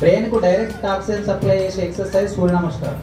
Brain కు direct oxygen supply చేసే exercise Surya Namaskaram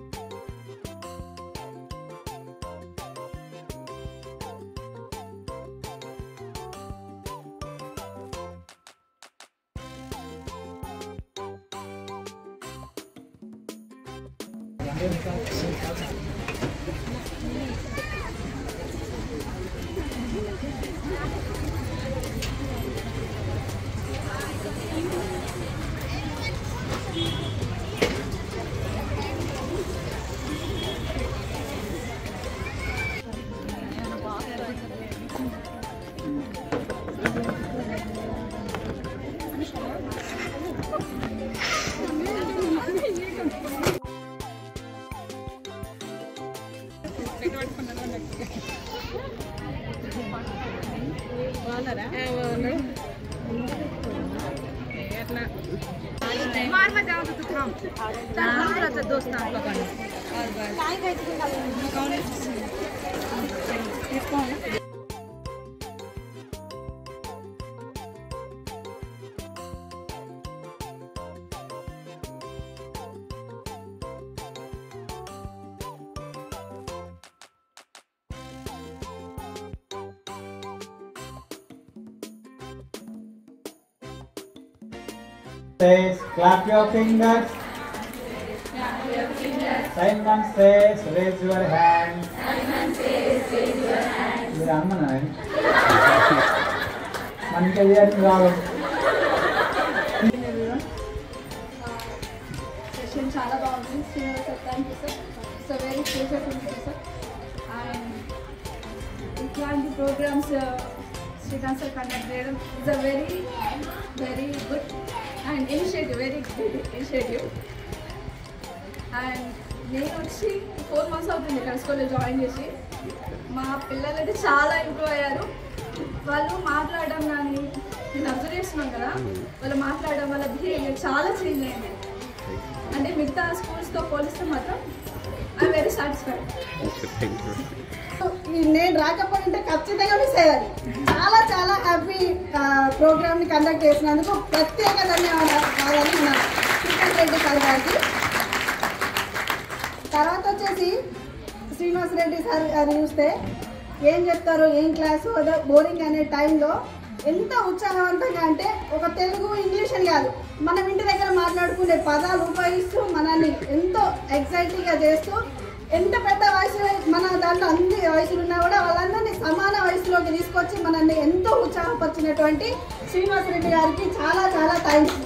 मार मत जाओ तो थाम थाम थोड़ा सा दोस्त नाम पकड़ और बस says clap your fingers. Simon says raise your hand. మీరు అమ్మన్నాయి మనకి అయ్యారు రాదు సెషన్ చాలా బాగుంది Srinivas sir thank you sir so very special sir and ఇట్లాంటి ప్రోగ్రామ్స్ శ్రీకాంత్ సార్ కండక్ట్ చేయడం is a very very good and initiative very good initiative and నేను వచ్చి ఫోర్ మంత్స్ అవుతుంది ఇక్కడ స్కూల్లో జాయిన్ చేసి మా పిల్లలు అయితే చాలా ఇంప్రూవ్ అయ్యారు వాళ్ళు మాట్లాడడం కానీ నేను అబ్జర్వ్ చేస్తున్నాను కదా వాళ్ళు మాట్లాడడం వాళ్ళ బిహేవియర్ చాలా చేంజ్ అయింది అంటే మిగతా స్కూల్స్తో పోలిస్తే మాత్రం ఐ వెరీ సాటిస్ఫైడ్ నేను రాకపోయింటే ఖచ్చితంగా మిస్ అయ్యాను చాలా చాలా హ్యాపీ ప్రోగ్రామ్ ని కండక్ట్ చేసినందుకు ప్రత్యేక ధన్యవాదాలు నా శ్రీకాంత్ రెడ్డి సార్ గారికి తర్వాత వచ్చేసి శ్రీనివాస్ రెడ్డి సార్ గారు చూస్తే ఏం చెప్తారు ఏం క్లాసు అదో బోరింగ్ అనే టైంలో ఎంత ఉత్సాహవంతంగా అంటే ఒక తెలుగు ఇంగ్లీష్ అని కాదు మనం ఇంటి దగ్గర మాట్లాడుకునే పదాలు ఉపయోగిస్తూ మనల్ని ఎంతో ఎక్సైటింగ్గా చేస్తూ ఎంత పెద్ద వయసు మన దాంట్లో అన్ని వయసులు ఉన్నా కూడా వాళ్ళందరినీ సమాన వయసులోకి తీసుకొచ్చి మనల్ని ఎంతో ఉత్సాహపరిచినటువంటి శ్రీనివాస్ రెడ్డి గారికి చాలా చాలా థ్యాంక్స్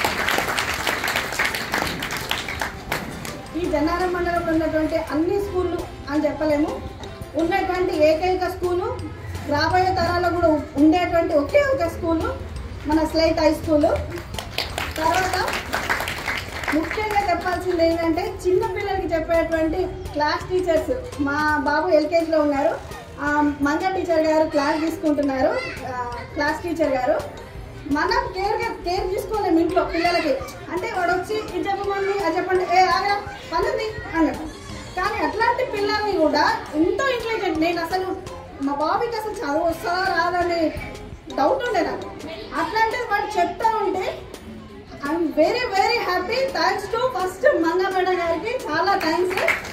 ఈ జన్నారం మండలంలో ఉన్నటువంటి అన్ని స్కూళ్ళు అని చెప్పలేము ఉన్నటువంటి ఏకైక స్కూలు రాబోయే తరాల్లో కూడా ఉండేటువంటి ఒకే ఒక స్కూలు మన స్లైట్ హై స్కూలు తర్వాత ముఖ్యంగా చెప్పాల్సింది ఏంటంటే చిన్న పిల్లలకి చెప్పేటువంటి క్లాస్ టీచర్స్ మా బాబు ఎల్కేజీలో ఉన్నారు ఆ, మంగ టీచర్ గారు క్లాస్ తీసుకుంటున్నారు ఆ, క్లాస్ టీచర్ గారు మనం కేర్గా కేర్ తీసుకోలేము ఇంట్లో పిల్లలకి అంటే వాడు వచ్చి ఇది చెప్పమని అది చెప్పండి ఏ ఆగా పనుంది అన్నట్టు కానీ అట్లాంటి పిల్లల్ని కూడా ఎంతో ఇంటెలిజెంట్ నేను అసలు మా బాబుకి అసలు చదువు వస్తుందా రాదని డౌట్ ఉండే నాకు అట్లాంటిది వాడు చెప్తా ఉంటే I'm very very happy thanks to first Manga madam గారికి చాలా థ్యాంక్స్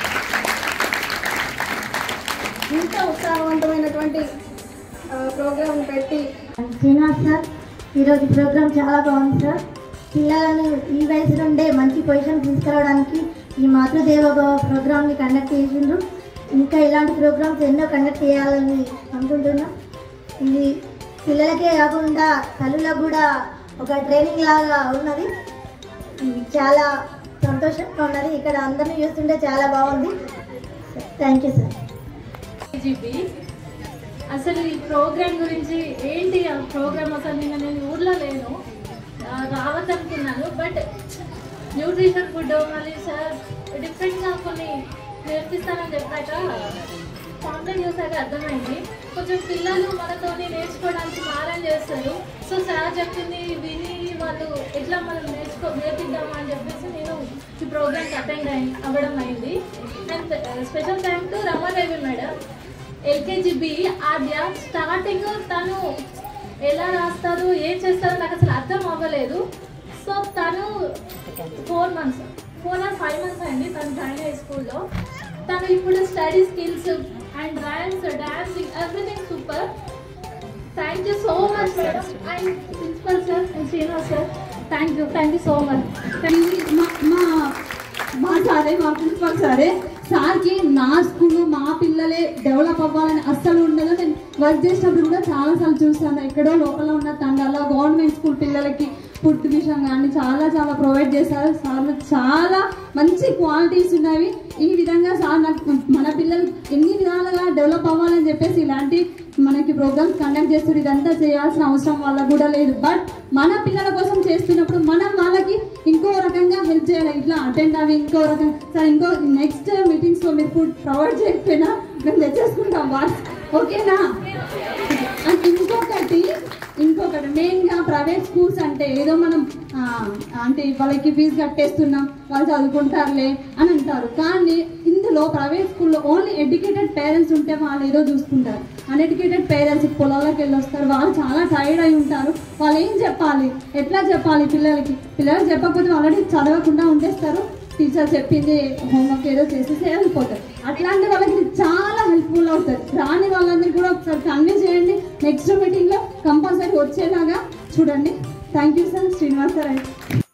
ఇంత ఉత్సాహవంతమైనటువంటి ప్రోగ్రామ్ పెట్టి శ్రీనివాస్ సార్ ఈరోజు ప్రోగ్రామ్ చాలా బాగుంది సార్ పిల్లలను ఈ వయసు నుండే మంచి పొజిషన్ తీసుకురావడానికి ఈ మాతృదేవోభవ ప్రోగ్రామ్ని కండక్ట్ చేసిండ్రు ఇంకా ఇలాంటి ప్రోగ్రామ్స్ ఎన్నో కండక్ట్ చేయాలని అనుకుంటున్నాం ఇది పిల్లలకే కాకుండా తల్లులకు కూడా ఒక ట్రైనింగ్ లాగా ఉన్నది ఇది చాలా సంతోషంగా ఉన్నది ఇక్కడ అందరినీ చూస్తుంటే చాలా బాగుంది థ్యాంక్ యూ సార్ జీబీ అసలు ఈ ప్రోగ్రామ్ గురించి ఏంటి ఆ ప్రోగ్రామ్ అసలు నిన్న నేను ఊర్లో లేను ఆ, రావద్దనుకున్నాను బట్ న్యూట్రిషన్ ఫుడ్ మళ్ళీ సార్ డిఫరెంట్గా కొన్ని నేర్పిస్తానని చెప్పాక పాంప్లెట్ చూసాక అర్థమైంది కొంచెం పిల్లలు మనతోని నేర్చుకోవడానికి మారం చేస్తారు సో సార్ చెప్పింది విని వాళ్ళు ఎట్లా మనం నేర్చుకో నేర్పిద్దామా అని చెప్పేసి నేను ఈ ప్రోగ్రామ్కి అటెండ్ అయి అవ్వడం అయింది and special thank to Ramadevi madam LKG B Aadya starting తను ఎలా రాస్తారు ఏం చేస్తారో నాకు అసలు అర్థం అవ్వలేదు సో తను four months four or five months అయింది తను జాయిన్ అయ్యే స్కూల్లో తను ఇప్పుడు study skills and dance dancing everything super thank you so much madam and principal sir and Srinivas sir thank you thank you so much మా మా మా సారే మా ప్రిన్సిపల్ సారే సార్కి నా స్కూల్ మా పిల్లలే డెవలప్ అవ్వాలని అస్సలు ఉండదు నేను వర్క్ చేసినప్పుడు కూడా చాలాసార్లు చూస్తాను ఎక్కడో లోపల ఉన్న తండాలో గవర్నమెంట్ స్కూల్ పిల్లలకి ఫుడ్ విషయం కానీ చాలా చాలా ప్రొవైడ్ చేస్తారు సార్లు చాలా మంచి క్వాలిటీస్ ఉన్నవి ఈ విధంగా సార్ నాకు మన పిల్లలు ఎన్ని విధాలుగా డెవలప్ అవ్వాలని చెప్పేసి ఇలాంటి మనకి ప్రోగ్రామ్స్ కండక్ట్ చేస్తారు ఇదంతా చేయాల్సిన అవసరం వాళ్ళకు కూడా లేదు బట్ మన పిల్లల కోసం చేస్తున్నప్పుడు మనం వాళ్ళకి ఇంకో రకంగా హెల్ప్ చేయాలి ఇట్లా అటెండ్ అవి ఇంకో రకంగా సార్ ఇంకో నెక్స్ట్ మీటింగ్స్లో మీరు ఫుడ్ ప్రొవైడ్ చేయకపోయినా మేము తెచ్చేసుకుంటాం బాస్ ఓకేనా అండ్ ఇంకొకటి ఇంకొకటి మెయిన్గా ప్రైవేట్ స్కూల్స్ అంటే ఏదో మనం ఆ, అంటే వాళ్ళకి ఫీజు కట్టేస్తున్నాం వాళ్ళు చదువుకుంటారులే అని అంటారు కానీ ఇందులో ప్రైవేట్ స్కూల్లో ఓన్లీ ఎడ్యుకేటెడ్ పేరెంట్స్ ఉంటే వాళ్ళు ఏదో చూసుకుంటారు అన్ఎడ్యుకేటెడ్ పేరెంట్స్ పొలాలకు వెళ్ళి వస్తారు వాళ్ళు చాలా టైర్డ్ అయి ఉంటారు వాళ్ళు ఏం చెప్పాలి ఎట్లా చెప్పాలి పిల్లలకి పిల్లలకి చెప్పకపోతే ఆల్రెడీ చదవకుండా ఉండేస్తారు టీచర్ చెప్పింది హోంవర్క్ ఏదో చేసేసి వెళ్ళిపోతారు అట్లాంటి వాళ్ళకి ఇది చాలా హెల్ప్ఫుల్ అవుతుంది రాని వాళ్ళందరికీ కూడా ఒకసారి కన్విన్స్ చేయండి నెక్స్ట్ మీటింగ్లో కంపల్సరీ వచ్చేలాగా చూడండి thank you sir Srinivas sir